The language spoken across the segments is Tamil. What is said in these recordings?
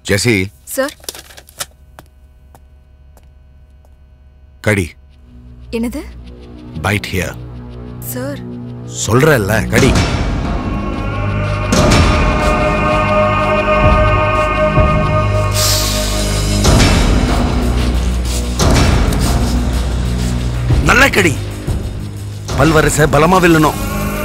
ஜெசி சார் கடி என்னது பைட் ஹியர் சார் சொல்றல்ல கடி நல்ல கடி பல்வரச பலமா வில்லணும்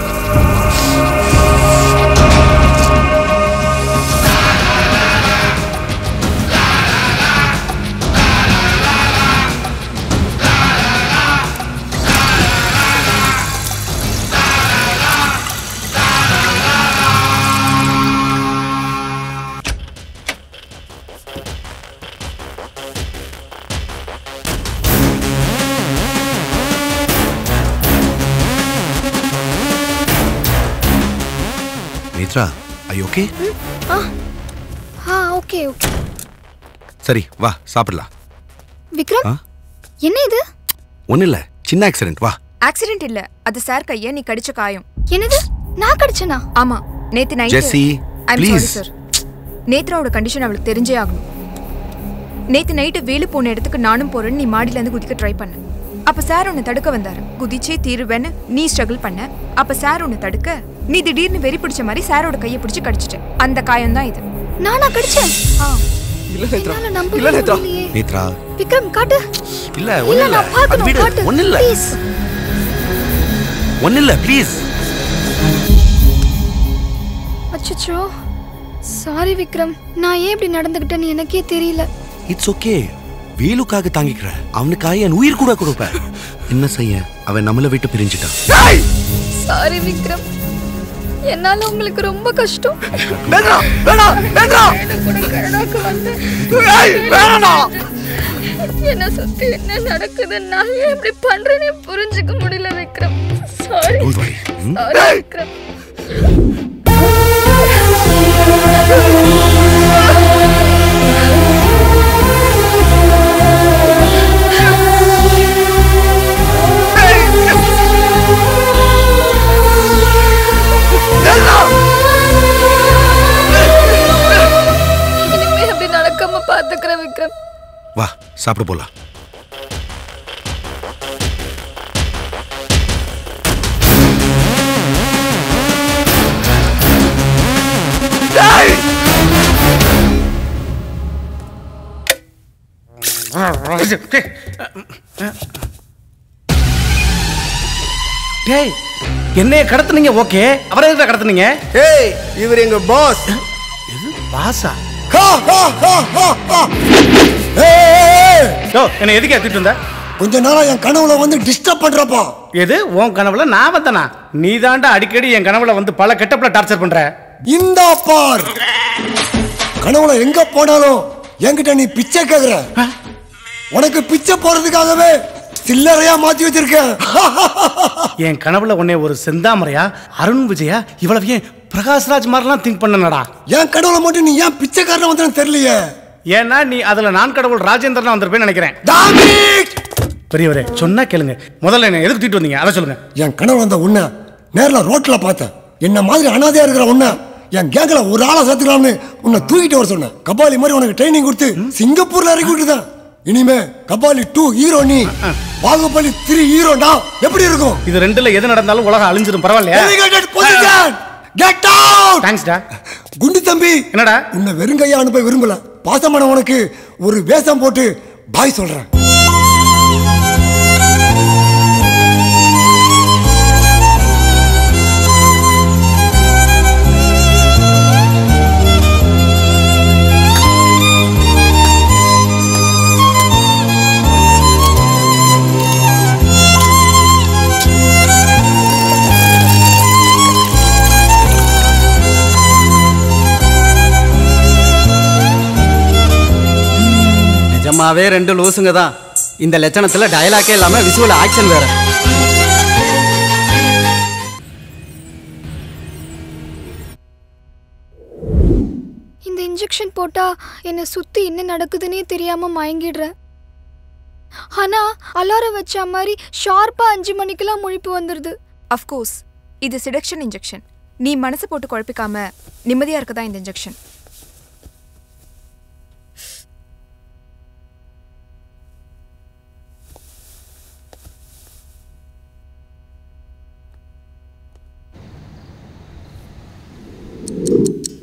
நேத்ரா ஐ ஓகே ஆ ஆ ஓகே ஓகே சரி வா சாப்பிடலாம் விக்ரம் ஆ? என்ன இது ஒன்றும் இல்லை சின்ன ஆக்சிடென்ட் வா ஆக்சிடென்ட் இல்ல அது சார் கைய நீ கடிச்ச காயம் என்னது நான் கடிச்சனா ஆமா நேத்து night Jessie, I'm sorry please. Sir நேத்ராவோட கண்டிஷன் அவளுக்கு தெரிஞ்சே ஆகணும் நேத்து நைட்டு வேலு போன இடத்துக்கு நானும் போறேன்னு நீ மாடியில இருந்து குதிக்க ட்ரை பண்ண அப்ப சார் உன்னை தடுக்க வந்தாரு குதிச்சே தீருவேன்னு நீ ஸ்ட்ரகிள் பண்ண அப்ப சார் உன்னை தடுக்க நீ திடீர்னு வெறி பிடிச்ச மாதிரி சாரோட கையை பிடிச்சு கடிச்சிட்ட அந்த காயம் தான் இது நானா கடிச்சேன் ஆ இல்ல நேத்ரா என்னால நம்பவே இல்ல நேத்ரா முடியலையே. நேத்ரா விக்ரம் காட்டு இல்ல இல்ல ஒன்றும் இல்லை நான் அது பார்க்கணும் விடு காட்டு ஒன்றும் இல்லை ப்ளீஸ் ஒன்றும் இல்லை ப்ளீஸ் அச்சச்சோ சாரி விக்ரம் நான் ஏன் இப்படி நடந்துக்கிட்டேன்னு எனக்கே தெரியல இட்ஸ் ஓகே வேலுக்காக தாங்கிக்கிற அவனுக்காக என் உயிர் கூட கொடுப்பேன் என்ன செய்ய அவன் நம்மளை விட்டு பிரிஞ்சுட்டான் சாரி விக்ரம் என்னால உங்களுக்கு ரொம்ப கஷ்டம் நேத்ரா வேணாம் நேத்ரா ஏய் வேணாம் என்ன சுத்தி என்ன நடக்குது நான் ஏன் இப்படி பண்றேனே புரிஞ்சுக்க முடியல விக்ரம் சாரி Don't worry. ம்? சாரி விக்ரம் இனிமே அப்படி நடக்காம பாத்துக்கிறேன் விக்ரம் வா சாப்பிட போலாம் டேய் என்னைய கடத்துனீங்க ஓகே அவரை எதுக்கு கடத்துனீங்க ஏய் இவர் எங்க பாஸ் பாசா ஹா ஹா ஹா ஹா ஹா ஏய் யோ என்னை எதுக்கு ஏத்திட்டு வந்த கொஞ்ச நாளா என் கனவுல வந்து டிஸ்டர்ப் பண்றப்பா எது உன் கனவுல நான் வந்தனா நீ தாண்டா அடிக்கடி என் கனவுல வந்து பல கெட்டப்ல டார்ச்சர் பண்ற இந்த பார் கனவுல எங்க போனாலும் என்கிட்ட நீ பிச்சை கேக்குற உனக்கு பிச்சை போறதுக்காகவே சில்லறையா மாத்தி வச்சிருக்கேன் என் கனவுல உன்னை ஒரு செந்தாமரையா அருண் விஜயா இவ்வளவு ஏன் பிரகாஷ்ராஜ் மாதிரிலாம் திங்க் பண்ணனடா என் கனவுல மட்டும் நீ ஏன் பிச்சைக்காரன் வந்தேன்னு தெரியலையே ஏன்னா நீ அதுல நான் கடவுள் ராஜேந்திரனா வந்திருப்பேன்னு நினைக்கிறேன் டாமிக் பெரியவரே சொன்னா கேளுங்க முதல்ல என்ன எதுக்கு தூக்கிட்டு வந்தீங்க அதை சொல்லுங்க என் கனவு வந்த உன்னை நேர்ல ரோட்ல பார்த்தேன் என்ன மாதிரி அனாதையா இருக்கிற உன்னை என் கேங்ல ஒரு ஆளை சேர்த்துக்கலாம்னு உன்னை தூக்கிட்டு வர சொன்னேன் கபாலி மாதிரி உனக்கு ட்ரைனிங் கொடுத்து சிங்கப்பூர்ல இறக்கி விட்டுதான் இனிமே கபாலி டூ ஹீரோ நீ பாகுபலி த்ரீ ஹீரோடா எப்படி இருக்கும் இது ரெண்டுல எது நடந்தாலும் உலகம் அழிஞ்சிரும் பரவாயில்லையா Delegated position. Get out. தேங்க்ஸ்டா குண்டு தம்பி என்னடா உன்னை வெறுங்கையா அனுப்ப விரும்பல பாசமான உனக்கு ஒரு வேஷம் போட்டு பாய் சொல்றேன் நிஜமாவே ரெண்டு லூசுங்க தான் இந்த லட்சணத்துல டயலாக்கே இல்லாம விசுவல் ஆக்ஷன் வேற இந்த இன்ஜெக்ஷன் போட்டா என்னை சுத்தி என்ன நடக்குதுன்னே தெரியாம மயங்கிடுறேன் ஆனா அலாரம் வச்ச மாதிரி ஷார்ப்பா அஞ்சு மணிக்கெல்லாம் முழிப்பு வந்துடுது அஃப்கோர்ஸ் இது சிடக்ஷன் இன்ஜெக்ஷன் நீ மனசு போட்டு குழப்பிக்காம நிம்மதியா இருக்கதா இந்த இன்ஜெக்ஷன் ஆ